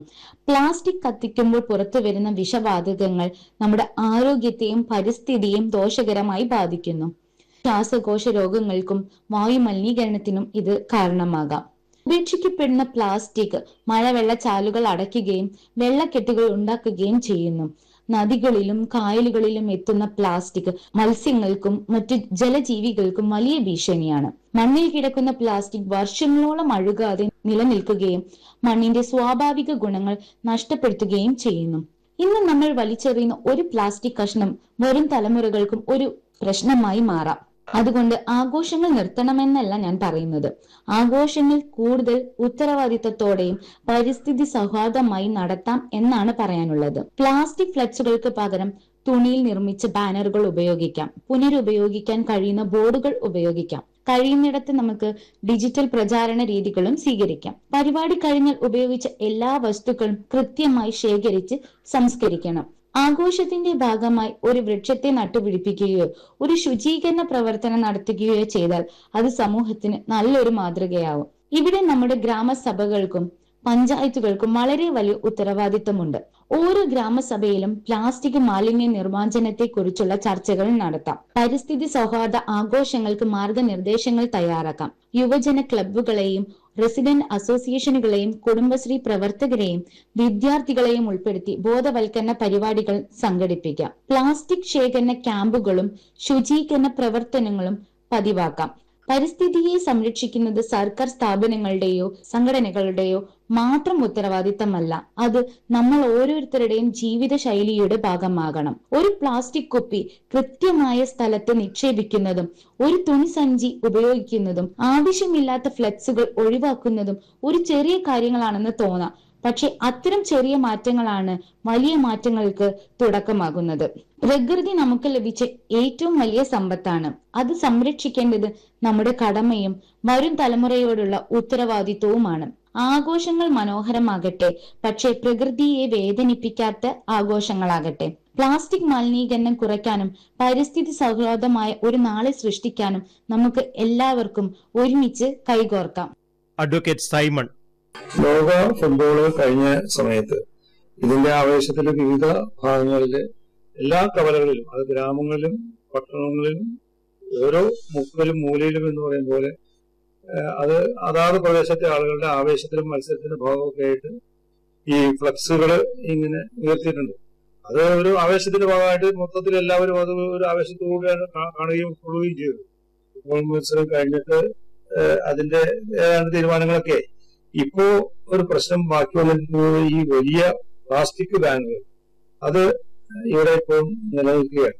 plastic കത്തിക്കുമ്പോൾ പുറത്തു വരുന്ന വിഷവാതകങ്ങൾ നമ്മുടെ ആരോഗ്യത്തെയും പരിസ്ഥിതിയെയും ദോഷകരമായി ബാധിക്കുന്നു ശ്വാസകോശ രോഗങ്ങൾക്കും വായു മലിനീകരണത്തിനും ഇത് കാരണമാകാം ഉപേക്ഷിക്കപ്പെടുന്ന പ്ലാസ്റ്റിക് മഴവെള്ളച്ചാലുകൾ അടയ്ക്കുകയും വെള്ളക്കെട്ടുകൾ ഉണ്ടാക്കുകയും ചെയ്യുന്നു നദികളിലും കായലുകളിലും എത്തുന്ന പ്ലാസ്റ്റിക് മത്സ്യങ്ങൾക്കും മറ്റു ജലജീവികൾക്കും വലിയ ഭീഷണിയാണ് മണ്ണിൽ കിടക്കുന്ന പ്ലാസ്റ്റിക് വർഷങ്ങളോളം അഴുകാതെ നിലനിൽക്കുകയും മണ്ണിന്റെ സ്വാഭാവിക ഗുണങ്ങൾ നഷ്ടപ്പെടുത്തുകയും ചെയ്യുന്നു ഇന്ന് നമ്മൾ വലിച്ചെറിയുന്ന ഒരു പ്ലാസ്റ്റിക് കഷ്ണം വരും തലമുറകൾക്കും ഒരു പ്രശ്നമായി മാറാം അതുകൊണ്ട് ആഘോഷങ്ങൾ നിർത്തണമെന്നല്ല ഞാൻ പറയുന്നത് ആഘോഷങ്ങൾ കൂടുതൽ ഉത്തരവാദിത്തത്തോടെയും പരിസ്ഥിതി സൗഹാർദ്ദമായി നടത്താം എന്നാണ് പറയാനുള്ളത് പ്ലാസ്റ്റിക് ഫ്ലക്സുകൾക്ക് പകരം തുണിയിൽ നിർമ്മിച്ച ബാനറുകൾ ഉപയോഗിക്കാം പുനരുപയോഗിക്കാൻ കഴിയുന്ന ബോർഡുകൾ ഉപയോഗിക്കാം കഴിയുന്നിടത്ത് നമുക്ക് ഡിജിറ്റൽ പ്രചാരണ രീതികളും സ്വീകരിക്കാം പരിപാടി കഴിഞ്ഞാൽ ഉപയോഗിച്ച എല്ലാ വസ്തുക്കളും കൃത്യമായി ശേഖരിച്ച് സംസ്കരിക്കണം ആഘോഷത്തിന്റെ ഭാഗമായി ഒരു വൃക്ഷത്തെ നട്ടുപിടിപ്പിക്കുകയോ ഒരു ശുചീകരണ പ്രവർത്തനം നടത്തുകയോ ചെയ്താൽ അത് സമൂഹത്തിന് നല്ലൊരു മാതൃകയാവും ഇവിടെ നമ്മുടെ ഗ്രാമസഭകൾക്കും പഞ്ചായത്തുകൾക്കും വളരെ വലിയ ഉത്തരവാദിത്തമുണ്ട് ഓരോ ഗ്രാമസഭയിലും പ്ലാസ്റ്റിക് മാലിന്യ നിർമ്മാർജ്ജനത്തെ കുറിച്ചുള്ള ചർച്ചകൾ നടത്താം പരിസ്ഥിതി സൗഹാർദ്ദ ആഘോഷങ്ങൾക്ക് മാർഗനിർദ്ദേശങ്ങൾ തയ്യാറാക്കാം യുവജന ക്ലബ്ബുകളെയും റെസിഡന്റ് അസോസിയേഷനുകളെയും കുടുംബശ്രീ പ്രവർത്തകരെയും വിദ്യാർത്ഥികളെയും ഉൾപ്പെടുത്തി ബോധവൽക്കരണ പരിപാടികൾ സംഘടിപ്പിക്കാം പ്ലാസ്റ്റിക് ശേഖരണ ക്യാമ്പുകളും ശുചീകരണ പ്രവർത്തനങ്ങളും പതിവാക്കാം പരിസ്ഥിതിയെ സംരക്ഷിക്കുന്നത് സർക്കാർ സ്ഥാപനങ്ങളുടെയോ സംഘടനകളുടെയോ മാത്രം ഉത്തരവാദിത്തമല്ല അത് നമ്മൾ ഓരോരുത്തരുടെയും ജീവിത ശൈലിയുടെ ഭാഗമാകണം ഒരു പ്ലാസ്റ്റിക് കുപ്പി കൃത്യമായ സ്ഥലത്ത് നിക്ഷേപിക്കുന്നതും ഒരു തുണിസഞ്ചി ഉപയോഗിക്കുന്നതും ആവശ്യമില്ലാത്ത ഫ്ലെക്സുകൾ ഒഴിവാക്കുന്നതും ഒരു ചെറിയ കാര്യങ്ങളാണെന്ന് തോന്നാം പക്ഷെ അത്തരം ചെറിയ മാറ്റങ്ങളാണ് വലിയ മാറ്റങ്ങൾക്ക് തുടക്കമാകുന്നത് പ്രകൃതി നമുക്ക് ലഭിച്ച ഏറ്റവും വലിയ സമ്പത്താണ് അത് സംരക്ഷിക്കേണ്ടത് നമ്മുടെ കടമയും വരും തലമുറയോടുള്ള ഉത്തരവാദിത്വവുമാണ് ആഘോഷങ്ങൾ മനോഹരമാകട്ടെ പക്ഷെ പ്രകൃതിയെ വേദനിപ്പിക്കാത്ത ആഘോഷങ്ങളാകട്ടെ പ്ലാസ്റ്റിക് മലിനീകരണം കുറയ്ക്കാനും പരിസ്ഥിതി സൗഹൃദമായ ഒരു നാളെ സൃഷ്ടിക്കാനും നമുക്ക് എല്ലാവർക്കും ഒരുമിച്ച് കൈകോർക്കാം അഡ്വക്കേറ്റ് സൈമൺ ലോക ഫുട്ബോള് കഴിഞ്ഞ സമയത്ത് ഇതിന്റെ ആവേശത്തിൽ വിവിധ ഭാഗങ്ങളില് എല്ലാ കവലകളിലും അത് ഗ്രാമങ്ങളിലും പട്ടണങ്ങളിലും ഓരോ മുക്കിലും മൂലയിലും എന്ന് പറയും പോലെ ഏഹ് അത് അതാത് പ്രദേശത്തെ ആളുകളുടെ ആവേശത്തിലും മത്സരത്തിന്റെ ഭാഗമൊക്കെ ആയിട്ട് ഈ ഫ്ലക്സുകൾ ഇങ്ങനെ ഉയർത്തിയിട്ടുണ്ട് അത് ഒരു ആവേശത്തിന്റെ ഭാഗമായിട്ട് മൊത്തത്തിൽ എല്ലാവരും അത് ഒരു ആവേശത്തോടെയാണ് കാ- കാണുകയും ഉൾക്കൊള്ളുകയും ചെയ്തത് ഫുട്ബോൾ മത്സരം കഴിഞ്ഞിട്ട് ഏഹ് അതിന്റെ ഏതാണ്ട് തീരുമാനങ്ങളൊക്കെ ഇപ്പോ ഒരു പ്രശ്നം ബാക്കി വന്നിരിക്കുന്നത് ഈ വലിയ പ്ലാസ്റ്റിക് ബാനുകൾ അത് ഇവിടെ ഇപ്പോൾ നിലനിൽക്കുകയാണ്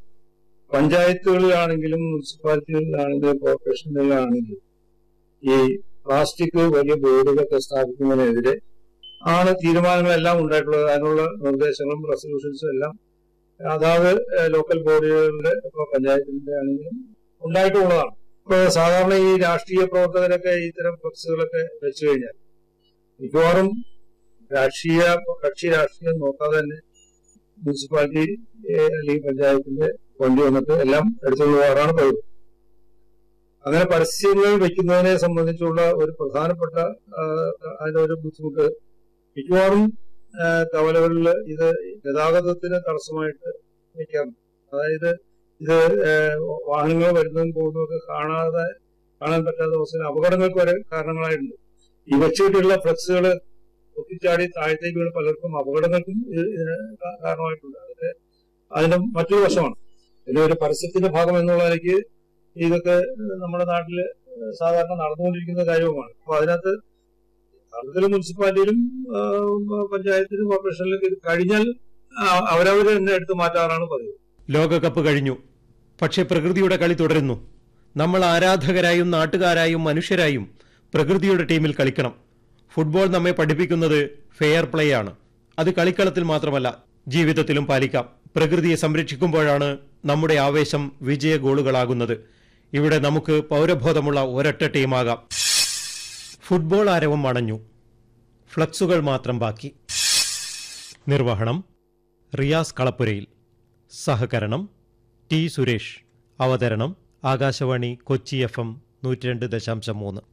പഞ്ചായത്തുകളിലാണെങ്കിലും മുനിസിപ്പാലിറ്റികളിലാണെങ്കിലും കോർപ്പറേഷനുകളിലാണെങ്കിലും ഈ പ്ലാസ്റ്റിക് വലിയ ബോർഡുകളൊക്കെ സ്ഥാപിക്കുന്നതിനെതിരെ ആണ് തീരുമാനങ്ങളെല്ലാം ഉണ്ടായിട്ടുള്ളത് അതിനുള്ള നിർദ്ദേശങ്ങളും റെസൊല്യൂഷൻസും എല്ലാം അതാത് ഏഹ്, ലോക്കൽ ബോഡികളുടെ ഇപ്പൊ പഞ്ചായത്തിന്റെ ആണെങ്കിലും ഉണ്ടായിട്ടുള്ളതാണ് ഇപ്പൊ സാധാരണ ഈ രാഷ്ട്രീയ പ്രവർത്തകരൊക്കെ ഇത്തരം ഫ്ലക്സുകളൊക്കെ വെച്ചു കഴിഞ്ഞാൽ മിക്കവാറും രാഷ്ട്രീയ കക്ഷി രാഷ്ട്രീയം നോക്കാതെ തന്നെ മുനിസിപ്പാലിറ്റി ഏഹ്, അല്ലെങ്കിൽ പഞ്ചായത്തിന്റെ വണ്ടി വന്നിട്ട് എല്ലാം എടുത്തുകൊണ്ട് പോകാറാണ് പതിവ് അങ്ങനെ പരസ്യങ്ങൾ വെക്കുന്നതിനെ സംബന്ധിച്ചുള്ള ഒരു പ്രധാനപ്പെട്ട ആ, അതിന്റെ ഒരു ബുദ്ധിമുട്ട് മിക്കവാറും ആ, കവലകളിൽ ഇത് ഗതാഗതത്തിന് തടസ്സമായിട്ട് വെക്കാറുണ്ട് അതായത് ഇത് ഏഹ്, വാഹനങ്ങൾ വരുന്നതും പോകുന്നതും ഒക്കെ കാണാതെ കാണാൻ പറ്റാത്ത അവസ്ഥയിൽ അപകടങ്ങൾക്ക് വരെ കാരണങ്ങളായിട്ടുണ്ട് ഈ വെച്ചിട്ടുള്ള ഫ്ലക്സുകൾ പൊട്ടിച്ചാടി താഴത്തേക്ക് വീണ് പലർക്കും അപകടങ്ങൾക്കും ഇത് ഇതിന് കാ- കാരണമായിട്ടുണ്ട് അതിന്റെ അതിന്റെ മറ്റൊരു വശമാണ് ഇതിന്റെ ഒരു പരസ്യത്തിന്റെ ഭാഗം എന്നുള്ള നിലയ്ക്ക് ഇതൊക്കെ നമ്മുടെ നാട്ടില് സാധാരണ നടന്നുകൊണ്ടിരിക്കുന്ന കാര്യവുമാണ് അപ്പൊ അതിനകത്ത് യഥാർത്ഥത്തിൽ മുനിസിപ്പാലിറ്റിയിലും ആ, പഞ്ചായത്തിലും കോർപ്പറേഷനിലും ഇത് കഴിഞ്ഞാൽ ആ, അവരവര് തന്നെ എടുത്തു മാറ്റാറാണ് പതിവ് ലോകകപ്പ് കഴിഞ്ഞു പക്ഷെ പ്രകൃതിയുടെ കളി തുടരുന്നു നമ്മൾ ആരാധകരായും നാട്ടുകാരായും മനുഷ്യരായും പ്രകൃതിയുടെ ടീമിൽ കളിക്കണം ഫുട്ബോൾ നമ്മെ പഠിപ്പിക്കുന്നത് ഫെയർ പ്ലേ ആണ് അത് കളിക്കളത്തിൽ മാത്രമല്ല ജീവിതത്തിലും പാലിക്കാം പ്രകൃതിയെ സംരക്ഷിക്കുമ്പോഴാണ് നമ്മുടെ ആവേശം വിജയ ഗോളുകളാകുന്നത് ഇവിടെ നമുക്ക് പൗരബോധമുള്ള ഒരൊറ്റ ടീമാകാം ഫുട്ബോൾ ആരവം അണഞ്ഞു ഫ്ലക്സുകൾ മാത്രം ബാക്കി നിർവഹണം റിയാസ് കളപ്പുരയിൽ സഹകരണം ടി സുരേഷ് അവതരണം ആകാശവാണി കൊച്ചി എഫ് എം നൂറ്റി രണ്ട് ദശാംശം മൂന്ന്